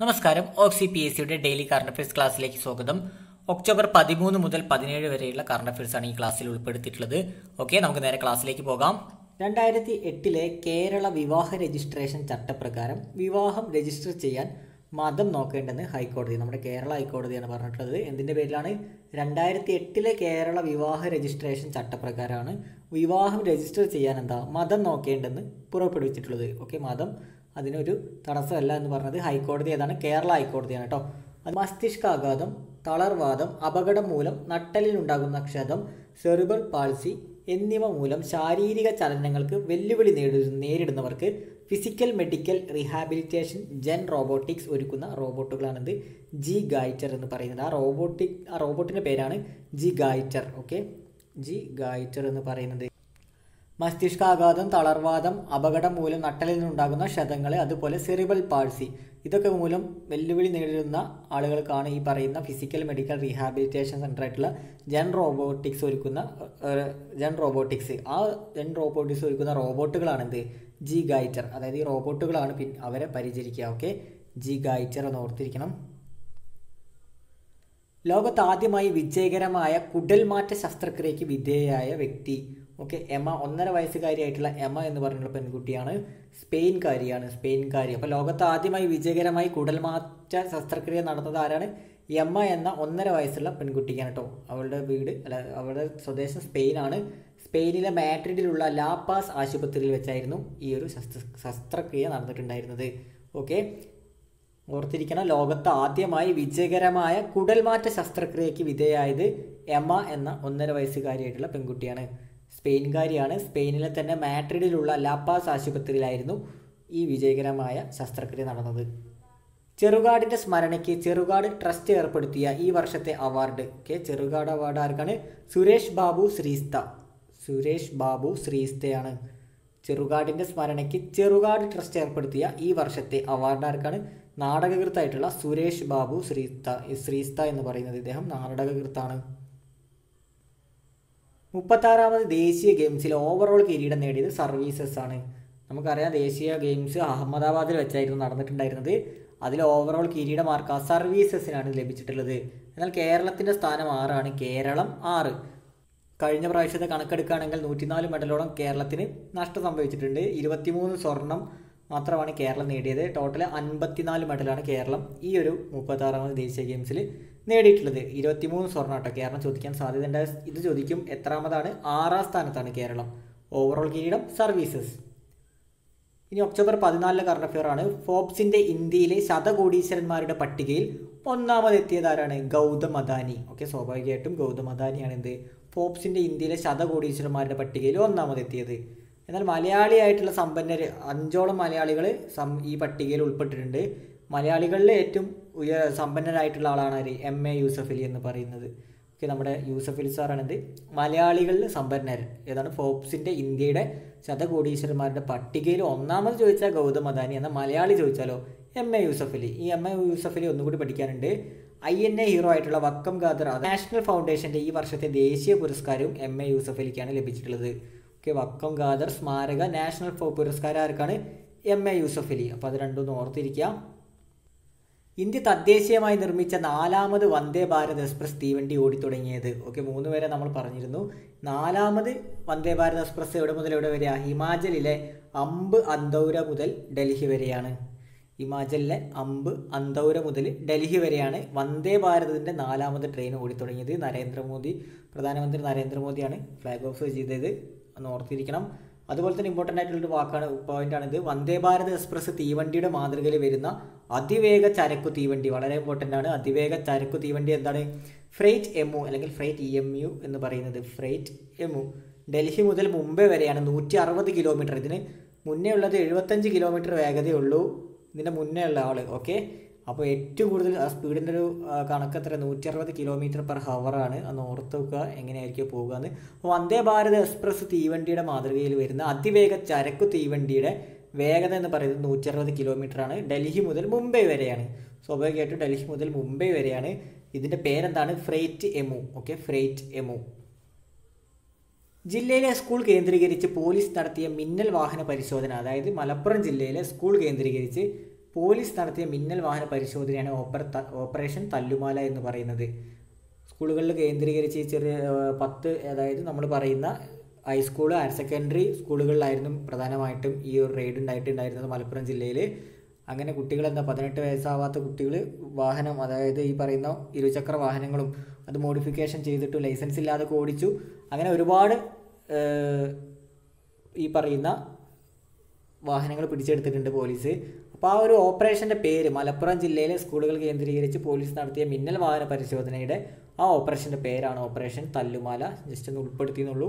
നമസ്കാരം Oxy P S സിയുടെ daily current affairs ക്ലാസ്സിലേക്ക് സ്വാഗതം ഒക്ടോബർ പതിമൂന്ന് മുതൽ പതിനേഴ് വരെയുള്ള കറണ്ട് അഫയേഴ്സ് ആണ് ഈ ക്ലാസ്സിൽ ഉൾപ്പെടുത്തിയിട്ടുള്ളത് ഓക്കെ നമുക്ക് നേരെ ക്ലാസ്സിലേക്ക് പോകാം രണ്ടായിരത്തി എട്ടിലെ കേരള വിവാഹ രജിസ്ട്രേഷൻ ചട്ടപ്രകാരം വിവാഹം രജിസ്റ്റർ ചെയ്യാൻ മതം നോക്കേണ്ടെന്ന് ഹൈക്കോടതി നമ്മുടെ കേരള ഹൈക്കോടതിയാണ് പറഞ്ഞിട്ടുള്ളത് എന്തിൻ്റെ പേരിലാണ് രണ്ടായിരത്തി എട്ടിലെ കേരള വിവാഹ രജിസ്ട്രേഷൻ ചട്ടപ്രകാരമാണ് വിവാഹം രജിസ്റ്റർ ചെയ്യാൻ എന്താ മതം നോക്കേണ്ടെന്ന് പുറപ്പെടുവിച്ചിട്ടുള്ളത് ഓക്കെ മതം അതിനൊരു തടസ്സമല്ല എന്ന് പറഞ്ഞത് ഹൈക്കോടതി ഏതാണ് കേരള ഹൈക്കോടതിയാണ് കേട്ടോ അത് മസ്തിഷ്കാഘാതം തളർവാദം അപകടം മൂലം നട്ടലിനുണ്ടാകുന്ന ക്ഷതം സെറിബൽ പാൾസി എന്നിവ മൂലം ശാരീരിക ചലനങ്ങൾക്ക് വെല്ലുവിളി നേടി നേരിടുന്നവർക്ക് physical medical rehabilitation Gen robotics ഒരുക്കുന്ന റോബോട്ടുകളാണിത് ജി ഗായിറ്റർ എന്ന് പറയുന്നത് ആ റോബോട്ടിക് ആ റോബോട്ടിൻ്റെ പേരാണ് G gaiter okay G gaiter എന്ന് പറയുന്നത് മസ്തിഷ്കാഘാതം തളർവാദം അപകടം മൂലം നട്ടലിൽ നിന്നുണ്ടാകുന്ന ക്ഷതങ്ങൾ അതുപോലെ സെറിബൽ പാൾസി ഇതൊക്കെ മൂലം വെല്ലുവിളി നേരിടുന്ന ആളുകൾക്കാണ് ഈ പറയുന്ന ഫിസിക്കൽ മെഡിക്കൽ റീഹാബിലിറ്റേഷൻ സെൻ്റർ ആയിട്ടുള്ള ജെൻ റോബോട്ടിക്സ് ഒരുക്കുന്ന ഏഹ്, ജെൻ റോബോട്ടിക്സ് ആ ജെൻ റോബോട്ടിക്സ് ഒരുക്കുന്ന റോബോട്ടുകളാണെന്ത് ജി ഗൈറ്റർ അതായത് ഈ റോബോട്ടുകളാണ് പിൻ അവരെ പരിചരിക്കുക ഓക്കെ ജി ഗൈറ്റർ എന്ന് ഓർത്തിരിക്കണം ലോകത്ത് ആദ്യമായി വിജയകരമായ കുടൽമാറ്റ ശസ്ത്രക്രിയയ്ക്ക് വിധേയയായ വ്യക്തി ഓക്കെ എമ ഒന്നര വയസ്സുകാരിയായിട്ടുള്ള എമ എന്ന് പറഞ്ഞുള്ള പെൺകുട്ടിയാണ് സ്പെയിൻകാരിയാണ് സ്പെയിൻകാരി അപ്പോൾ ലോകത്ത് ആദ്യമായി വിജയകരമായി കുടൽമാറ്റ ശസ്ത്രക്രിയ നടന്നത് ആരാണ് എമ്മ എന്ന ഒന്നര വയസ്സുള്ള പെൺകുട്ടിക്കാണ് കേട്ടോ അവളുടെ വീട് അല്ല അവളുടെ സ്വദേശം സ്പെയിനാണ് സ്പെയിനിലെ മാഡ്രിഡിലുള്ള ലാപ്പാസ് ആശുപത്രിയിൽ വെച്ചായിരുന്നു ഈ ഒരു ശസ്ത്ര ശസ്ത്രക്രിയ നടന്നിട്ടുണ്ടായിരുന്നത് ഓക്കെ ഓർത്തിരിക്കണം ലോകത്ത് ആദ്യമായി വിജയകരമായ കുടൽമാറ്റ ശസ്ത്രക്രിയയ്ക്ക് വിധേയായത് എമ എന്ന ഒന്നര വയസ്സുകാരിയായിട്ടുള്ള പെൺകുട്ടിയാണ് സ്പെയിൻകാരിയാണ് സ്പെയിനിലെ തന്നെ മാഡ്രിഡിലുള്ള ലാപ്പാസ് ആശുപത്രിയിലായിരുന്നു ഈ വിജയകരമായ ശസ്ത്രക്രിയ നടന്നത് ചെറുകാടിൻ്റെ സ്മരണയ്ക്ക് ചെറുകാട് ട്രസ്റ്റ് ഏർപ്പെടുത്തിയ ഈ വർഷത്തെ അവാർഡ് ഓക്കെ ചെറുകാട് അവാർഡ് ആർക്കാണ് സുരേഷ് ബാബു ശ്രീസ്ത സുരേഷ് ബാബു ശ്രീസ്തയാണ് ചെറുകാടിൻ്റെ സ്മരണയ്ക്ക് ചെറുകാട് ട്രസ്റ്റ് ഏർപ്പെടുത്തിയ ഈ വർഷത്തെ അവാർഡ് ആർക്കാണ് നാടകകൃത്തായിട്ടുള്ള സുരേഷ് ബാബു ശ്രീസ്ത ഈ ശ്രീസ്ത എന്ന് പറയുന്നത് ഇദ്ദേഹം നാടകകൃത്താണ് മുപ്പത്താറാമത് ദേശീയ ഗെയിംസിൽ ഓവറോൾ കിരീടം നേടിയത് സർവീസസ് ആണ് നമുക്കറിയാം ദേശീയ ഗെയിംസ് അഹമ്മദാബാദിൽ വെച്ചായിരുന്നു നടന്നിട്ടുണ്ടായിരുന്നത് അതിൽ ഓവറോൾ കിരീട മാർക്ക് സർവീസസിനാണ് ലഭിച്ചിട്ടുള്ളത് എന്നാൽ കേരളത്തിൻ്റെ സ്ഥാനം ആറാണ് കേരളം ആറ് കഴിഞ്ഞ പ്രാവശ്യത്തെ കണക്കെടുക്കുകയാണെങ്കിൽ നൂറ്റിനാല് മെഡലോളം കേരളത്തിന് നഷ്ടം സംഭവിച്ചിട്ടുണ്ട് ഇരുപത്തിമൂന്ന് സ്വർണം മാത്രമാണ് കേരളം നേടിയത് ടോട്ടൽ അൻപത്തിനാല് മെഡലാണ് കേരളം ഈ ഒരു മുപ്പത്താറാമത് ദേശീയ ഗെയിംസിൽ നേടിയിട്ടുള്ളത് ഇരുപത്തിമൂന്ന് സ്വർണ്ണം കേട്ടോ കേരളം ചോദിക്കാൻ സാധ്യതയുണ്ട് ഇത് ചോദിക്കും എത്രാമതാണ് ആറാം സ്ഥാനത്താണ് കേരളം ഓവറോൾ കിരീടം സർവീസസ് ഇനി ഒക്ടോബർ പതിനാലിലെ കറണ്ട് അഫെയർ ആണ് ഫോബ്സിന്റെ ഇന്ത്യയിലെ ശതകോടീശ്വരന്മാരുടെ പട്ടികയിൽ ഒന്നാമതെത്തിയത് ആരാണ് ഗൗതം അദാനി ഓക്കെ സ്വാഭാവികമായിട്ടും ഗൗതം അദാനിയാണ് എന്ത് ഫോബ്സിന്റെ ഇന്ത്യയിലെ ശതകോടീശ്വരന്മാരുടെ പട്ടികയിൽ ഒന്നാമതെത്തിയത് എന്നാൽ മലയാളിയായിട്ടുള്ള സമ്പന്നർ അഞ്ചോളം മലയാളികൾ സം ഈ പട്ടികയിൽ ഉൾപ്പെട്ടിട്ടുണ്ട് മലയാളികളിൽ ഏറ്റവും ഉയ സമ്പന്നരായിട്ടുള്ള ആളാണ് ആര് എം എ യൂസഫ് അലി എന്ന് പറയുന്നത് ഓക്കെ നമ്മുടെ യൂസഫ് അലി സാറാണിത് മലയാളികളിൽ സമ്പന്നർ ഏതാണ് ഫോബ്സിൻ്റെ ഇന്ത്യയുടെ ശതകോടീശ്വരന്മാരുടെ പട്ടികയിൽ ഒന്നാമത് ചോദിച്ചാൽ ഗൗതം അദാനി എന്നാൽ മലയാളി ചോദിച്ചാലോ എം എ യൂസഫ് അലി ഈ എം എ യൂസഫ് അലി ഒന്നുകൂടി പഠിക്കാനുണ്ട് ഐ എൻ എ ഹീറോ ആയിട്ടുള്ള വക്കം ഖാദർ നാഷണൽ ഫൗണ്ടേഷൻ്റെ ഈ വർഷത്തെ ദേശീയ പുരസ്കാരവും എം എ യൂസഫ് അലിക്കാണ് ലഭിച്ചിട്ടുള്ളത് ഓക്കെ വക്കം ഖാദർ സ്മാരക നാഷണൽ ഫോ- പുരസ്കാരം ആർക്കാണ് എം എ യൂസഫ് അലി അപ്പോൾ അത് രണ്ടൊന്ന് ഓർത്തിരിക്കുക ഇന്ത്യ തദ്ദേശീയമായി നിർമ്മിച്ച നാലാമത് വന്ദേ ഭാരത് എക്സ്പ്രസ് തീവണ്ടി ഓടിത്തുടങ്ങിയത് ഓക്കെ മൂന്ന് പേരെ നമ്മൾ പറഞ്ഞിരുന്നു നാലാമത് വന്ദേ ഭാരത് എക്സ്പ്രസ് എവിടെ മുതൽ എവിടെ വരെയാ ഹിമാചലിലെ അമ്പ് അന്തൗര മുതൽ ഡൽഹി വരെയാണ് ഹിമാചലിലെ അമ്പ് അന്തൗര മുതൽ ഡൽഹി വരെയാണ് വന്ദേ ഭാരതിൻ്റെ നാലാമത് ട്രെയിൻ ഓടിത്തുടങ്ങിയത് നരേന്ദ്രമോദി പ്രധാനമന്ത്രി നരേന്ദ്രമോദിയാണ് ഫ്ലാഗ് ഓഫ് ചെയ്തത് ഒന്ന് ഓർത്തിരിക്കണം അതുപോലെ തന്നെ ഇമ്പോർട്ടൻ്റ് ആയിട്ടുള്ളൊരു വാക്കാണ് പോയിന്റാണ് ഇത് വന്ദേ ഭാരത് എക്സ്പ്രസ് തീവണ്ടിയുടെ മാതൃകയിൽ വരുന്ന അതിവേഗ ചരക്കു തീവണ്ടി വളരെ ഇമ്പോർട്ടൻ്റ് ആണ് അതിവേഗ ചരക്കു തീവണ്ടി എന്താണ് ഫ്രൈറ്റ് എമു അല്ലെങ്കിൽ ഫ്രൈറ്റ് ഇ എം യു എന്ന് പറയുന്നത് ഫ്രൈറ്റ് എമു ഡൽഹി മുതൽ മുംബൈ വരെയാണ് നൂറ്റി അറുപത് കിലോമീറ്റർ ഇതിന് മുന്നേ ഉള്ളത് എഴുപത്തഞ്ച് കിലോമീറ്റർ വേഗതയുള്ളൂ ഇതിൻ്റെ മുന്നേ ഉള്ള ആൾ ഓക്കെ അപ്പോൾ ഏറ്റവും കൂടുതൽ ആ സ്പീഡിൻ്റെ ഒരു ആ, കണക്ക് എത്ര നൂറ്റി അറുപത് കിലോമീറ്റർ പെർ ഹവറാണ് അന്ന് ഓർത്ത് വെക്കുക എങ്ങനെയായിരിക്കും പോകുക എന്ന് അപ്പോൾ വന്ദേ ഭാരത് എക്സ്പ്രസ് തീവണ്ടിയുടെ മാതൃകയിൽ വരുന്ന അതിവേഗ ചരക്കു തീവണ്ടിയുടെ വേഗത എന്ന് പറയുന്നത് നൂറ്റി അറുപത് കിലോമീറ്റർ ആണ് ഡൽഹി മുതൽ മുംബൈ വരെയാണ് സ്വാഭാവികമായിട്ടും ഡൽഹി മുതൽ മുംബൈ വരെയാണ് ഇതിൻ്റെ പേരെന്താണ് freight EMU okay freight EMU ജില്ലയിലെ സ്കൂൾ കേന്ദ്രീകരിച്ച് പോലീസ് നടത്തിയ മിന്നൽ വാഹന പരിശോധന അതായത് മലപ്പുറം ജില്ലയിലെ സ്കൂൾ കേന്ദ്രീകരിച്ച് പോലീസ് നടത്തിയ മിന്നൽ വാഹന പരിശോധനയാണ് ഓപ്പർ ഓപ്പറേഷൻ തല്ലുമാല എന്ന് പറയുന്നത് സ്കൂളുകളിൽ കേന്ദ്രീകരിച്ച് ഈ ചെറിയ ഏഹ്, പത്ത് അതായത് നമ്മൾ പറയുന്ന ഹൈസ്കൂൾ ഹയർ സെക്കൻഡറി സ്കൂളുകളിലായിരുന്നു പ്രധാനമായിട്ടും ഈ ഒരു റെയ്ഡ് ഉണ്ടായിട്ടുണ്ടായിരുന്നത് മലപ്പുറം ജില്ലയിൽ അങ്ങനെ കുട്ടികൾ എന്താ പതിനെട്ട് വയസ്സാവാത്ത കുട്ടികൾ വാഹനം അതായത് ഈ പറയുന്ന ഇരുചക്ര വാഹനങ്ങളും അത് മോഡിഫിക്കേഷൻ ചെയ്തിട്ട് ലൈസൻസ് ഇല്ലാതെ ഓടിച്ചു അങ്ങനെ ഒരുപാട് ഏഹ്, ഈ പറയുന്ന വാഹനങ്ങൾ പിടിച്ചെടുത്തിട്ടുണ്ട് പോലീസ് അപ്പോൾ ആ ഒരു ഓപ്പറേഷൻ്റെ പേര് മലപ്പുറം ജില്ലയിലെ സ്കൂളുകൾ കേന്ദ്രീകരിച്ച് പോലീസ് നടത്തിയ മിന്നൽ വാഹന പരിശോധനയുടെ ആ ഓപ്പറേഷൻ്റെ പേരാണ് ഓപ്പറേഷൻ തല്ലുമാല ജസ്റ്റ് ഒന്ന് ഉൾപ്പെടുത്തിയെന്നുള്ളൂ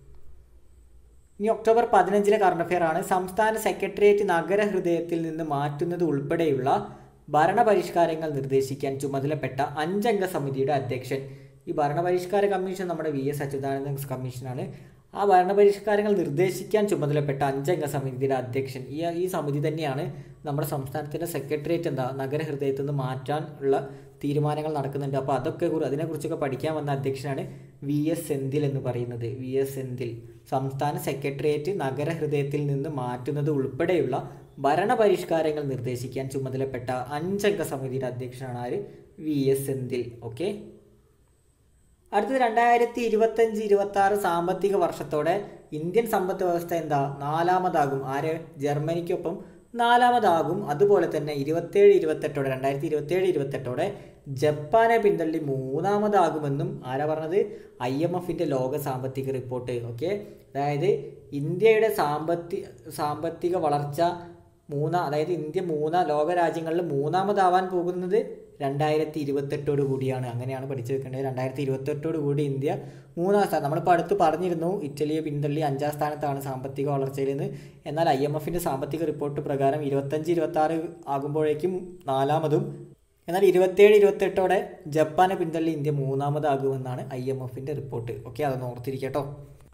ഇനി ഒക്ടോബർ പതിനഞ്ചിലെ കറണ്ട് അഫെയർ ആണ് സംസ്ഥാന സെക്രട്ടേറിയറ്റ് നഗരഹൃദയത്തിൽ നിന്ന് മാറ്റുന്നത് ഉൾപ്പെടെയുള്ള ഭരണപരിഷ്കാരങ്ങൾ നിർദ്ദേശിക്കാൻ ചുമതലപ്പെട്ട അഞ്ചംഗ സമിതിയുടെ അധ്യക്ഷൻ ഈ ഭരണപരിഷ്കാര കമ്മീഷൻ നമ്മുടെ വി എസ് അച്യുതാനന്ദൻ കമ്മീഷനാണ് ആ ഭരണപരിഷ്കാരങ്ങൾ നിർദ്ദേശിക്കാൻ ചുമതലപ്പെട്ട അഞ്ചംഗ സമിതിയുടെ അധ്യക്ഷൻ ഈ ഈ സമിതി തന്നെയാണ് നമ്മുടെ സംസ്ഥാനത്തിൻ്റെ സെക്രട്ടേറിയറ്റ് എന്താ നഗരഹൃദയത്തിൽ നിന്ന് മാറ്റാൻ ഉള്ള തീരുമാനങ്ങൾ നടക്കുന്നുണ്ട് അപ്പോൾ അതൊക്കെ കുറി- അതിനെക്കുറിച്ചൊക്കെ പഠിക്കാൻ വന്ന അധ്യക്ഷനാണ് വി എസ് സെന്തിൽ എന്ന് പറയുന്നത് വി എസ് സെന്തിൽ സംസ്ഥാന സെക്രട്ടേറിയറ്റ് നഗരഹൃദയത്തിൽ നിന്ന് മാറ്റുന്നത് ഉൾപ്പെടെയുള്ള ഭരണപരിഷ്കാരങ്ങൾ നിർദ്ദേശിക്കാൻ ചുമതലപ്പെട്ട അഞ്ചംഗ സമിതിയുടെ അധ്യക്ഷനാണ് ആര് വി എസ് സെന്തിൽ ഓക്കെ അടുത്തത് രണ്ടായിരത്തി ഇരുപത്തഞ്ച് ഇരുപത്തി ആറ് സാമ്പത്തിക വർഷത്തോടെ ഇന്ത്യൻ സമ്പദ് വ്യവസ്ഥ എന്താ നാലാമതാകും ആര് ജർമ്മനിക്കൊപ്പം നാലാമതാകും അതുപോലെ തന്നെ ഇരുപത്തേഴ് ഇരുപത്തെട്ടോടെ രണ്ടായിരത്തി ഇരുപത്തേഴ് ഇരുപത്തെട്ടോടെ ജപ്പാനെ പിന്തള്ളി മൂന്നാമതാകുമെന്നും ആരാ പറഞ്ഞത് ഐ എം എഫിൻ്റെ ലോക സാമ്പത്തിക റിപ്പോർട്ട് ഓക്കെ അതായത് ഇന്ത്യയുടെ സാമ്പത്തിക സാമ്പത്തിക വളർച്ച മൂന്നാ അതായത് ഇന്ത്യ മൂന്നാ ലോക രാജ്യങ്ങളിൽ മൂന്നാമതാവാൻ പോകുന്നത് രണ്ടായിരത്തി ഇരുപത്തെട്ടോട് കൂടിയാണ് അങ്ങനെയാണ് പഠിച്ചു വെക്കേണ്ടത് രണ്ടായിരത്തി ഇരുപത്തെട്ടോട് കൂടി ഇന്ത്യ മൂന്നാം സ്ഥാനം നമ്മളിപ്പോൾ അടുത്ത് പറഞ്ഞിരുന്നു ഇറ്റലിയെ പിന്തള്ളി അഞ്ചാം സ്ഥാനത്താണ് സാമ്പത്തിക വളർച്ചയിൽ നിന്ന് എന്നാൽ ഐ എം എഫിൻ്റെ സാമ്പത്തിക റിപ്പോർട്ട് പ്രകാരം ഇരുപത്തഞ്ച് ഇരുപത്തി ആറ് ആകുമ്പോഴേക്കും നാലാമതും എന്നാൽ ഇരുപത്തേഴ് ഇരുപത്തെട്ടോടെ ജപ്പാനെ പിന്തള്ളി ഇന്ത്യ മൂന്നാമതാകുമെന്നാണ് ഐ എം എഫിൻ്റെ റിപ്പോർട്ട് ഓക്കെ അതൊന്ന് ഓർത്തിരിക്കട്ടോ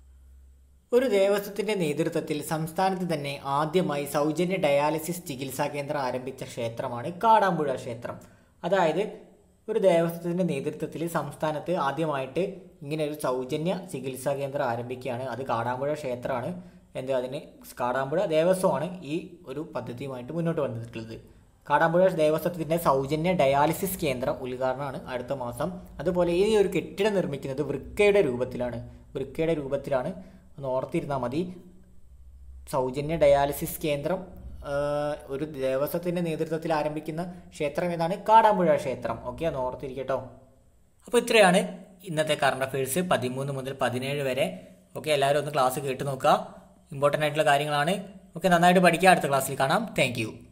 ഒരു ദേവസ്വത്തിന്റെ നേതൃത്വത്തിൽ സംസ്ഥാനത്ത് തന്നെ ആദ്യമായി സൗജന്യ ഡയാലിസിസ് ചികിത്സാ കേന്ദ്രം ആരംഭിച്ച ക്ഷേത്രമാണ് കാടാമ്പുഴ ക്ഷേത്രം അതായത് ഒരു ദേവസ്വത്തിന്റെ നേതൃത്വത്തിൽ സംസ്ഥാനത്ത് ആദ്യമായിട്ട് ഇങ്ങനെ ഒരു സൗജന്യ ചികിത്സാ കേന്ദ്രം ആരംഭിക്കുകയാണ് അത് കാടാമ്പുഴ ക്ഷേത്രമാണ് എന്ത് അതിന് കാടാമ്പുഴ ദേവസ്വമാണ് ഈ ഒരു പദ്ധതിയുമായിട്ട് മുന്നോട്ട് വന്നിട്ടുള്ളത് കാടാമ്പുഴ ദേവസ്വത്തിൻ്റെ സൗജന്യ ഡയാലിസിസ് കേന്ദ്രം ഉദ്ഘാടനമാണ് അടുത്ത മാസം അതുപോലെ ഈ ഒരു കെട്ടിടം നിർമ്മിക്കുന്നത് വൃക്കയുടെ രൂപത്തിലാണ് വൃക്കയുടെ രൂപത്തിലാണ് ഒന്ന് ഓർത്തിരുന്നാൽ മതി സൗജന്യ ഡയാലിസിസ് കേന്ദ്രം ആ, ഒരു ദേവസ്വത്തിൻ്റെ നേതൃത്വത്തിൽ ആരംഭിക്കുന്ന ക്ഷേത്രം ഏതാണ് കാടാമ്പുഴ ക്ഷേത്രം ഓക്കെ ഒന്ന് ഓർത്തിരിക്കട്ടോ അപ്പോൾ ഇത്രയാണ് ഇന്നത്തെ കറണ്ട് അഫയേഴ്സ് പതിമൂന്ന് മുതൽ പതിനേഴ് വരെ ഓക്കെ എല്ലാവരും ഒന്ന് ക്ലാസ് കേട്ട് നോക്കുക ഇമ്പോർട്ടൻ്റ് ആയിട്ടുള്ള കാര്യങ്ങളാണ് ഓക്കെ നന്നായിട്ട് പഠിക്കുക അടുത്ത ക്ലാസ്സിൽ കാണാം താങ്ക്